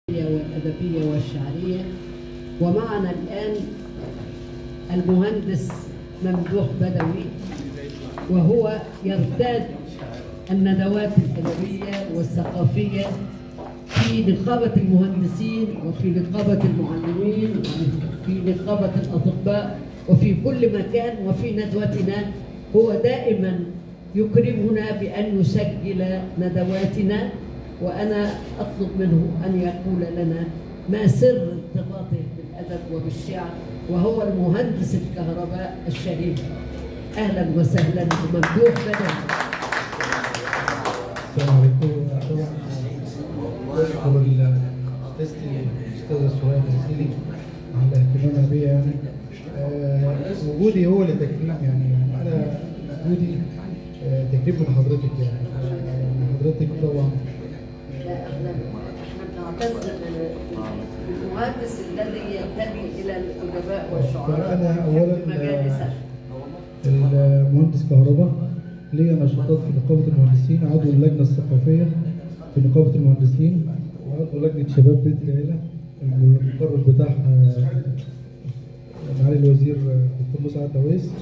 والأدبية والشعرية ومعنا الآن المهندس ممدوح بدوي وهو يرتاد الندوات الأدبية والثقافية في نقابة المهندسين وفي نقابة المعلمين وفي نقابة الأطباء وفي كل مكان وفي ندوتنا هو دائما يكرمنا بأن يسجل ندواتنا وأنا أطلب منه أن يقول لنا ما سر ارتباطه بالأدب وبالشعر وهو المهندس الكهرباء الشهير أهلا وسهلا بممدوح بدوي السلام عليكم طبعا اشكر الاستاذتي الاستاذه سهيل الزيلي على اهتمامها بيا يعني آه، وجودي هو اللي تكريم يعني انا وجودي آه، تكريم من حضرتك يعني آه، من حضرتك طبعا لا احنا احنا بنعتز بالمهندس الذي ينتمي الى الادباء والشعراء فأنا أولاً، في مجالسه المهندس كهرباء ليا نشاطات في نقابه المهندسين عضو اللجنه الثقافيه في نقابه المهندسين وعضو لجنه شباب بيت العيله المقرر بتاعها معالي الوزير دكتور مسعد دويس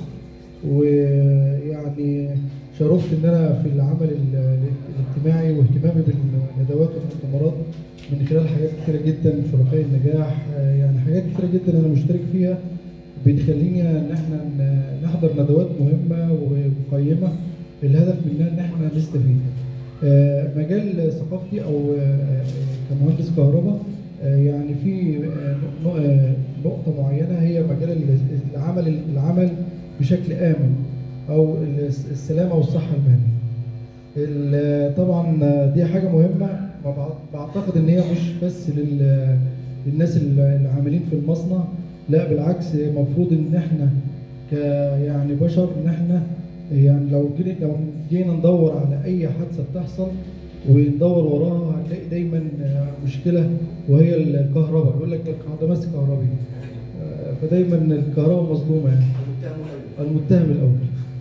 ويعني شرفت ان انا في العمل ال- الاجتماعي واهتمامي بالندوات والمؤتمرات من خلال حاجات كتيره جدا شركاء النجاح يعني حاجات كتيره جدا انا مشترك فيها بتخلينا ان احنا ن- نحضر ندوات مهمه وقيمه الهدف منها ان احنا نستفيد. آه، مجال ثقافتي او آه، كمهندس كهرباء آه، يعني في آه، نق- آه، نقطه معينه هي مجال ال- العمل العمل بشكل امن او الس- السلامه والصحه المهنيه. ال- طبعا دي حاجه مهمه ما بعت- بعتقد ان هي مش بس لل- للناس اللي عاملين في المصنع لا بالعكس المفروض ان احنا ك يعني بشر ان احنا يعني لو جينا لو جينا ندور على اي حادثه بتحصل وندور وراها هنلاقي دايما مشكله وهي الكهرباء يقول لك الحوادث كهربي آه، فدايما الكهرباء مظلومه يعني المتهم الاول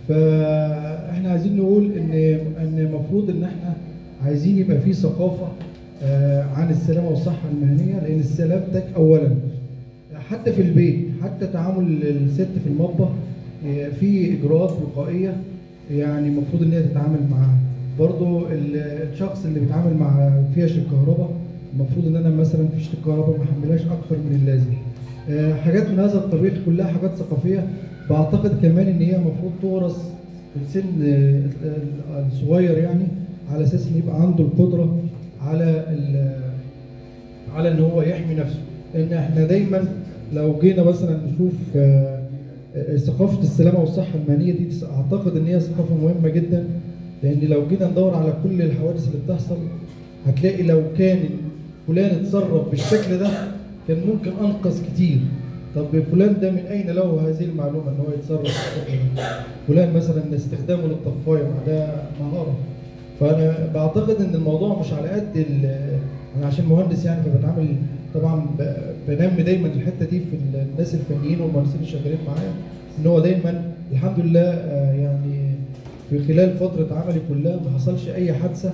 فاحنا عايزين نقول ان ان المفروض ان احنا عايزين يبقى في ثقافه آه، عن السلامه والصحه المهنيه لان سلامتك اولا حتى في البيت حتى تعامل الست في المطبخ آه، في اجراءات وقائيه يعني المفروض ان هي تتعامل معاها برضو ال- الشخص اللي بيتعامل مع فيش الكهرباء المفروض ان انا مثلا فيشه الكهرباء ما احملهاش اكتر من اللازم آه، حاجات من هذا القبيل كلها حاجات ثقافيه بعتقد كمان ان هي المفروض تورث في السن آه، ال- الصغير يعني على اساس ان يبقى عنده القدره على ال- على ان هو يحمي نفسه ان احنا دايما لو جينا مثلا نشوف آه، آه، ثقافه السلامه والصحه المهنيه دي اعتقد ان هي ثقافه مهمه جدا لان لو جينا ندور على كل الحوادث اللي بتحصل هتلاقي لو كان فلان اتصرف بالشكل ده كان ممكن انقذ كتير طب فلان ده من اين له هذه المعلومه ان هو يتصرف بالشكل ده فلان مثلا استخدامه للطفايه ما ده مهاره فانا بعتقد ان الموضوع مش على قد ال- انا عشان مهندس يعني فبتعامل طبعا ب- بنمي دايما الحته دي في الناس الفنيين والمهندسين اللي شغالين معايا ان هو دايما الحمد لله آه، يعني في خلال فتره عملي كلها ما حصلش اي حادثه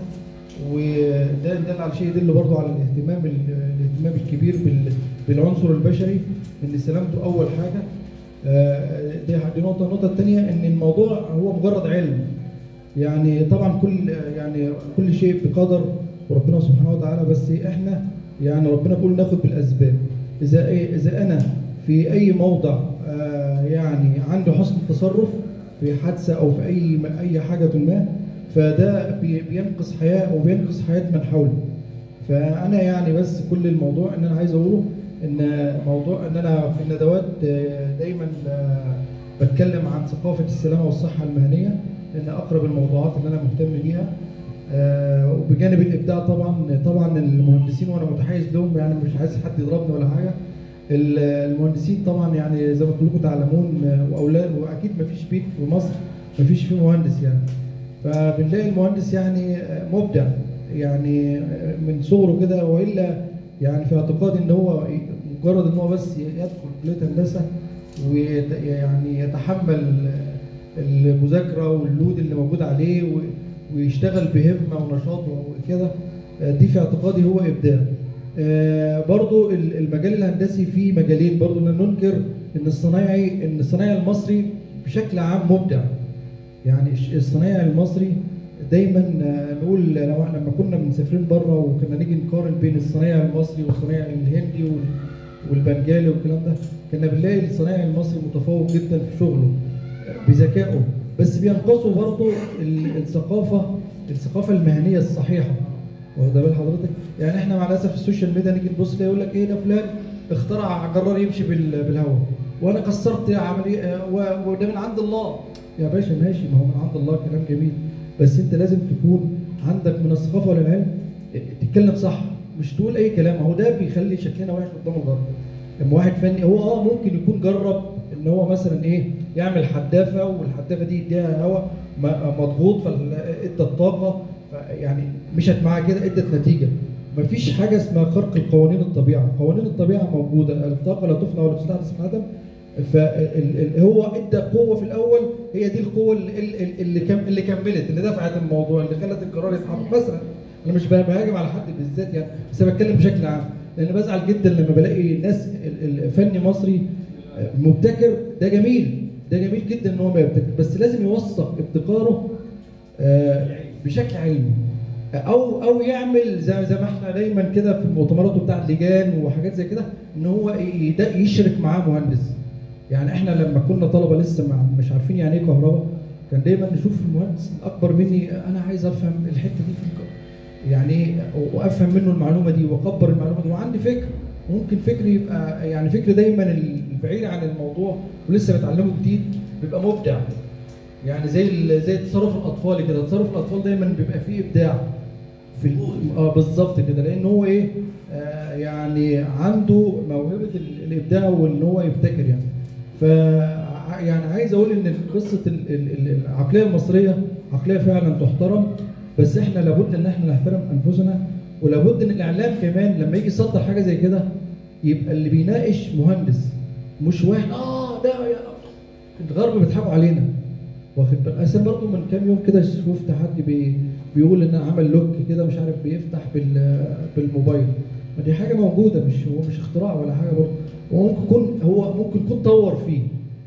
وده ده على شيء يدل برضه على الاهتمام ال- الاهتمام الكبير بال- بالعنصر البشري ان سلامته اول حاجه آه، دي دي نقطه النقطه الثانيه ان الموضوع هو مجرد علم يعني طبعا كل يعني كل شيء بقدر وربنا سبحانه وتعالى بس احنا يعني ربنا بيقول ناخد بالاسباب اذا ايه اذا انا في اي موضع آه يعني عنده حسن التصرف في حادثه او في اي اي حاجه ما فده بي- بينقذ حياه وبينقذ حياه من حوله فانا يعني بس كل الموضوع ان انا عايز اقوله ان موضوع ان انا في الندوات آه، دايما آه، بتكلم عن ثقافه السلامه والصحه المهنيه لان اقرب الموضوعات اللي انا مهتم بيها آه، وبجانب الابداع طبعا طبعا المهندسين وانا متحيز لهم يعني مش عايز حد يضربني ولا حاجه ال- المهندسين طبعا يعني زي ما كلكم تعلمون آه، واولاد واكيد ما فيش بيت في مصر ما فيش فيه مهندس يعني فبنلاقي المهندس يعني آه، مبدع يعني آه، من صغره كده والا يعني في اعتقادي ان هو مجرد ان هو بس يدخل كليه هندسه ويعني يتحمل المذاكره واللود اللي موجود عليه و- ويشتغل بهمه ونشاط وكده دي في اعتقادي هو ابداع آه، برضو ال- المجال الهندسي فيه مجالين برضو ان ننكر ان الصنايعي ان الصنايعي المصري بشكل عام مبدع يعني الش- الصنايعي المصري دايما آه، نقول لو احنا لما كنا مسافرين بره وكنا نيجي نقارن بين الصنايعي المصري والصنايعي الهندي وال- والبنجالي والكلام ده كنا بنلاقي الصنايعي المصري متفوق جدا في شغله آه، بذكائه بس بينقصه برضه ال- الثقافه الثقافه المهنيه الصحيحه واخد بال حضرتك؟ يعني احنا مع الاسف السوشيال ميديا نيجي نبص كده يقول لك ايه ده فلان اخترع جرار يمشي بال- بالهواء وانا كسرت عمليه آه، و- وده من عند الله يا باشا ماشي ما هو من عند الله كلام جميل بس انت لازم تكون عندك من الثقافه والعلم اه، تتكلم صح مش تقول اي كلام هو ده بيخلي شكلنا وحش قدام الغرب لما واحد فني هو اه ممكن يكون جرب ان هو مثلا ايه يعمل حدافه والحدافه دي يديها هواء م- مضغوط فادت طاقه ف- يعني مشت معاه كده ادت نتيجه مفيش حاجه اسمها خرق القوانين الطبيعه قوانين الطبيعه موجوده الطاقه لا تفنى ولا تستحدث من عدم فهو ادى قوه في الاول هي دي القوه اللي, اللي, اللي, كم اللي كملت اللي دفعت الموضوع اللي خلت القرار يتحرك مثلا انا مش بهاجم على حد بالذات يعني بس انا بتكلم بشكل عام لان بزعل جدا لما بلاقي ناس ال- الفني مصري مبتكر ده جميل ده جميل جدا ان هو ما يبتكر بس لازم يوثق ابتكاره آه، بشكل علمي او او يعمل زي زي ما احنا دايما كده في المؤتمرات بتاع اللجان وحاجات زي كده ان هو يد- يشرك معاه مهندس يعني احنا لما كنا طلبه لسه مع مش عارفين يعني ايه كهرباء كان دايما نشوف المهندس الاكبر مني انا عايز افهم الحته دي في الك- يعني ايه وافهم منه المعلومه دي واكبر المعلومه دي وعندي فكر ممكن فكري يبقى يعني فكر دايما البعيد عن الموضوع ولسه بتعلمه جديد بيبقى مبدع يعني زي ال- زي تصرف الاطفال كده تصرف الاطفال دايما بيبقى فيه ابداع في ال- اه بالظبط كده لان هو ايه آه يعني عنده موهبه ال- الابداع وان هو يبتكر يعني ف يعني عايز اقول ان قصه ال- ال- ال- العقليه المصريه عقليه فعلا تحترم بس احنا لابد ان احنا نحترم انفسنا ولابد ان الاعلام كمان لما يجي يصدر حاجه زي كده يبقى اللي بيناقش مهندس مش واحد اه ده يا- الغرب بيضحكوا علينا واخد بالك اصل برضه من كام يوم كده شفت حد بي بيقول ان عمل لوك كده مش عارف بيفتح بال بالموبايل ما دي حاجه موجوده مش هو مش اختراع ولا حاجه برضه هو ممكن يكون هو ممكن يكون طور فيه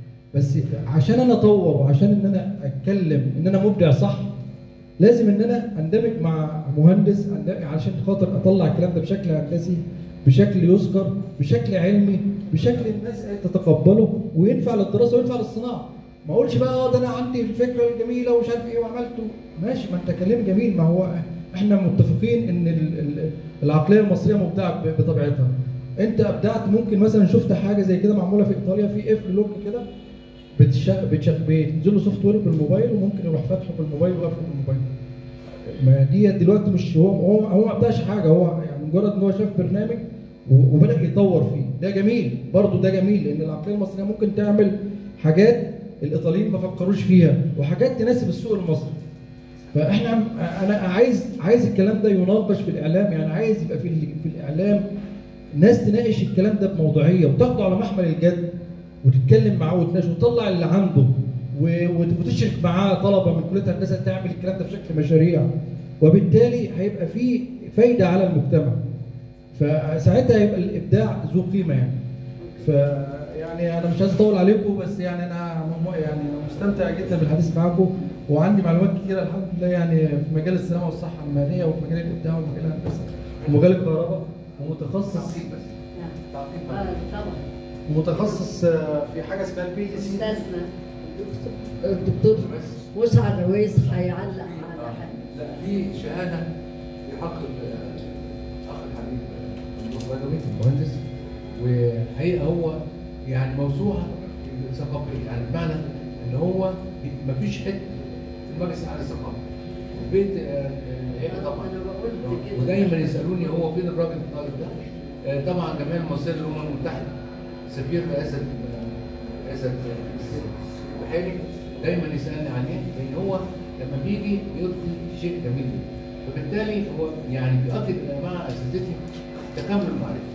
بس عشان انا اطور وعشان ان انا اتكلم ان انا مبدع صح لازم ان انا اندمج مع مهندس أندمج عشان خاطر اطلع الكلام ده بشكل هندسي بشكل يذكر بشكل علمي بشكل الناس تتقبله وينفع للدراسه وينفع للصناعه ما اقولش بقى اه ده انا عندي الفكره الجميله ومش عارف ايه وعملته ماشي ما انت كلام جميل ما هو احنا متفقين ان ال- ال- العقليه المصريه مبدعه ب- بطبيعتها انت ابدعت ممكن مثلا شفت حاجه زي كده معموله في ايطاليا في قفل لوك كده بتشغل بتشغل بينزل له سوفت وير بالموبايل وممكن يروح فاتحه بالموبايل وقافله بالموبايل ما دي دلوقتي مش هو هو هو ما ابداش حاجه هو يعني مجرد ان هو شاف برنامج و- وبدا يطور فيه ده جميل برضه ده جميل لان العقليه المصريه ممكن تعمل حاجات الايطاليين ما فكروش فيها وحاجات تناسب السوق المصري فاحنا انا عايز عايز الكلام ده يناقش في الاعلام يعني عايز يبقى في ال- في الاعلام ناس تناقش الكلام ده بموضوعيه وتاخده على محمل الجد وتتكلم معاه وتناقش وتطلع اللي عنده و- وت- وتشرك معاه طلبه من كليه الهندسه تعمل الكلام ده بشكل مشاريع وبالتالي هيبقى فيه فايده على المجتمع فساعتها هيبقى الابداع ذو قيمه يعني ف يعني انا مش عايز اطول عليكم بس يعني انا م- يعني مستمتع جدا بالحديث معاكم وعندي معلومات كتيره الحمد لله يعني في مجال السلامه والصحه المهنيه وفي مجال الابداع ومجال الهندسه ومجال الكهرباء ومتخصص تعقيب بس نعم. تعقيب آه، بس. طبعا متخصص آه، في حاجه اسمها البي دي سي استاذنا الدكتور مسعد عويس هيعلق على حاجه لا في شهاده في حق ال- الاخ الحبيب الدكتور بدوي المهندس وحقيقه هو يعني موسوعه ثقافيه يعني بمعنى ان هو ما فيش حته في المجلس الاعلى للثقافه البيت آه، الهيئه طبعا انا بقول كده ودايما يسالوني هو فين الراجل الطالب ده آه، طبعا جمعيه المصريه للامم المتحده سفير رئاسه آه، رئاسه بحالي دايما يسالني عليه لان هو لما بيجي بيضفي شيء جميل فبالتالي هو يعني بيؤكد مع اساتذتي تكامل المعرفه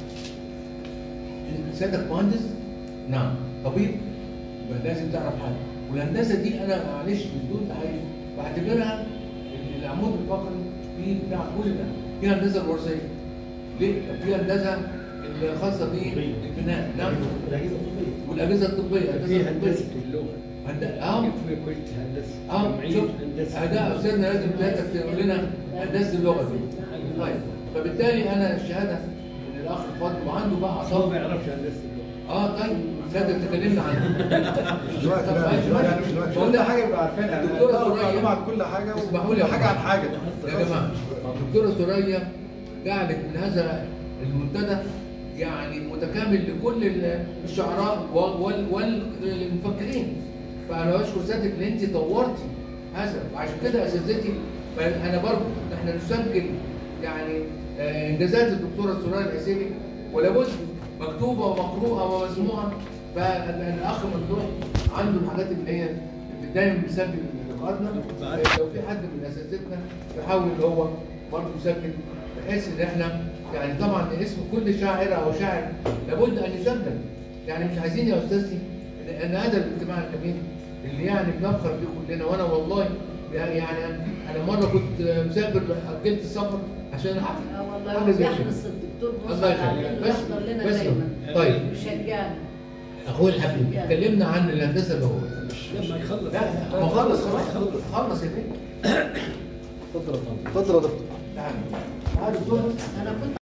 سيادتك مهندس نعم طبيب يبقى لازم تعرف حاجه والهندسه دي انا معلش بدون تحيز بعتبرها العمود الفقري في بتاع كل ده في هندسه الوراثيه ليه؟ في هندسه الخاصه بالبناء نعم الاجهزه الطبيه والاجهزه الطبيه في الاجهزه الطبيه هندسه اللغه هند- اه في كنت هندسه اه جمعيه شوف هندسه ده استاذنا لازم سيادتك تقول لنا هندسه اللغه دي طيب فبالتالي انا الشهاده من الاخ فاضل وعنده بقى هو ما اعصاب يعرفش هندسه اللغه اه طيب سيادتك تكلمنا عنها دلوقتي طب لا معلش، دلوقتي معلش. دلوقتي بقول كل لك- حاجه يبقى عارفينها الدكتورة نعرف سوريا- معلومه عن كل حاجه اسمحوا لي وكل حاجه عن حاجه يا جماعه الدكتوره سوريا جعلت من هذا المنتدى يعني متكامل لكل ال- الشعراء وال- وال- والمفكرين فانا بشكر سيادتك ان انت طورتي هذا وعشان كده اساتذتي انا برضه احنا نسجل يعني آه، انجازات الدكتوره سوريا العسيلي ولابد مكتوبه ومقروءه ومسموعه فالاخ ممدوح عنده الحاجات اللي هي اللي دايما بيسجل لقاءاتنا آه، لو في حد من اساتذتنا يحاول ان هو برضه يسجل بحيث ان احنا يعني طبعا اسم كل شاعره او شاعر لابد ان يسجل يعني مش عايزين يا استاذتي ان إن هذا الاجتماع الجميل اللي يعني بنفخر بيه كلنا وانا والله يعني انا مره كنت مسافر اجلت السفر عشان أحضر اه والله حاجة هو زي كده. بيحرص الدكتور الله مصعب يخليك. على انه بس- يحضر لنا بس- دايما طيب يشجعنا اخوي الحبيب اتكلمنا عن الهندسه اللي هو لما يخلص لا ما خلص خلاص خلص يا بيه اتفضل يا دكتور تعالى تعالى دكتور انا كنت